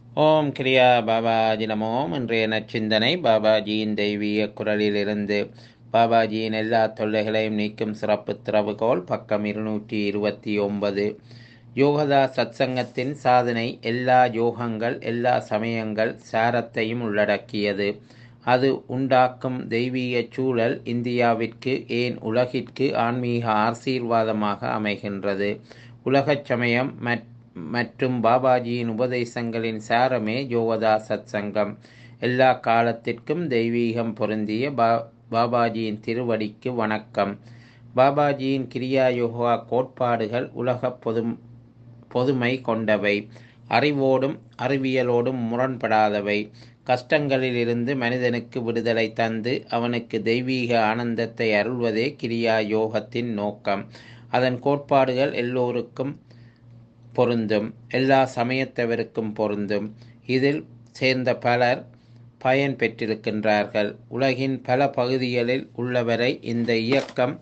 ஓம் கிரியா பாபாஜி நமோம் இன்றைய நச்சிந்தனை பாபாஜியின் தெய்வீக குரலிலிருந்து பாபாஜியின் எல்லா தொல்லைகளையும் நீக்கும் சிறப்பு திறவுகோல் பக்கம் இருநூற்றி இருபத்தி ஒன்பது யோகதா சத்சங்கத்தின் சாதனை எல்லா யோகங்கள் எல்லா சமயங்கள் சாரத்தையும் உள்ளடக்கியது அது உண்டாக்கும் தெய்வீக சூழல் இந்தியாவிற்கு ஏன் உலகிற்கு ஆன்மீக ஆசீர்வாதமாக அமைகின்றது உலகச் சமயம் மற் மற்றும் பாபாஜியின் உபதேசங்களின் சாரமே யோகதா சத்சங்கம் எல்லா காலத்திற்கும் தெய்வீகம் பொருந்திய பா பாபாஜியின் திருவடிக்கு வணக்கம் பாபாஜியின் கிரியா யோகா கோட்பாடுகள் உலக பொது பொதுமை கொண்டவை அறிவோடும் அறிவியலோடும் முரண்படாதவை கஷ்டங்களிலிருந்து மனிதனுக்கு விடுதலை தந்து அவனுக்கு தெய்வீக ஆனந்தத்தை அருள்வதே கிரியா யோகத்தின் நோக்கம் அதன் கோட்பாடுகள் எல்லோருக்கும் பொருந்தும் எல்லா சமயத்தவருக்கும் பொருந்தும் இதில் சேர்ந்த பலர் பயன் பெற்றிருக்கின்றார்கள் உலகின் பல பகுதிகளில் உள்ளவரை இந்த இயக்கம்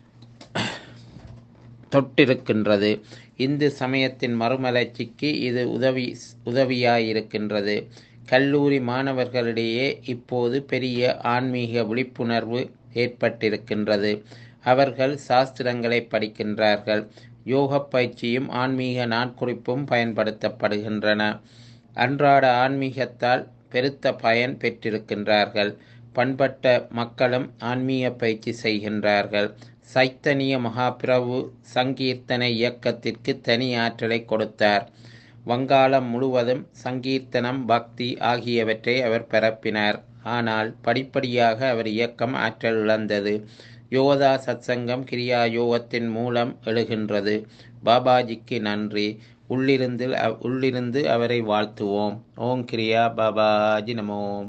தொட்டிருக்கின்றது இந்து சமயத்தின் மறுமலர்ச்சிக்கு இது உதவி உதவியாயிருக்கின்றது கல்லூரி மாணவர்களிடையே இப்போது பெரிய ஆன்மீக விழிப்புணர்வு ஏற்பட்டிருக்கின்றது அவர்கள் சாஸ்திரங்களை படிக்கின்றார்கள் யோக பயிற்சியும் ஆன்மீக நாட்குறிப்பும் பயன்படுத்தப்படுகின்றன அன்றாட ஆன்மீகத்தால் பெருத்த பயன் பெற்றிருக்கின்றார்கள் பண்பட்ட மக்களும் ஆன்மீக பயிற்சி செய்கின்றார்கள் சைத்தனிய மகாபிரபு சங்கீர்த்தனை இயக்கத்திற்கு தனி ஆற்றலை கொடுத்தார் வங்காளம் முழுவதும் சங்கீர்த்தனம் பக்தி ஆகியவற்றை அவர் பரப்பினார் ஆனால் படிப்படியாக அவர் இயக்கம் ஆற்றல் இழந்தது யோகதா சத்சங்கம் கிரியா யோகத்தின் மூலம் எழுகின்றது பாபாஜிக்கு நன்றி உள்ளிருந்து உள்ளிருந்து அவரை வாழ்த்துவோம் ஓம் கிரியா பாபாஜி நமோம்